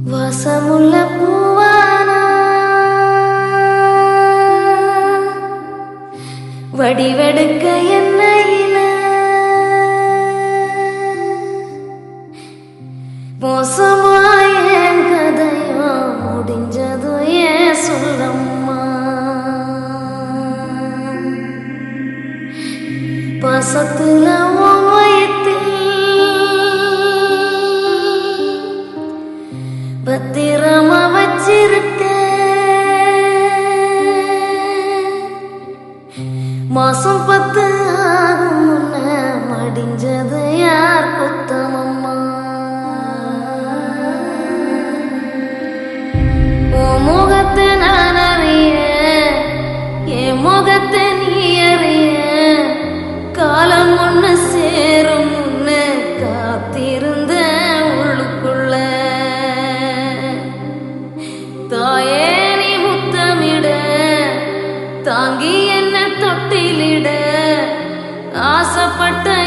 வாசமுள்ள பூவானா வடிவெடுக்க என்னையில மோசமாய கதையோ முடிஞ்சதோ ஏன் சொல்லம்மா பாசத்துல உன் வயத்தில் பத்திரமா வச்சிருக்க மாசம் பத்து ஆகும் முன்ன மடிஞ்சது யார் குத்தமம்மா உன் முகத்தை நான் அறிய என் முகத்தை நீ அறிய காலம் ஒண்ணு சேரும் முன்னு காத்திருந்த உள்ளுக்குள்ள தாயே நீ முத்தமிட தாங்கி என்ன தொட்டிலிட ஆசைப்பட்ட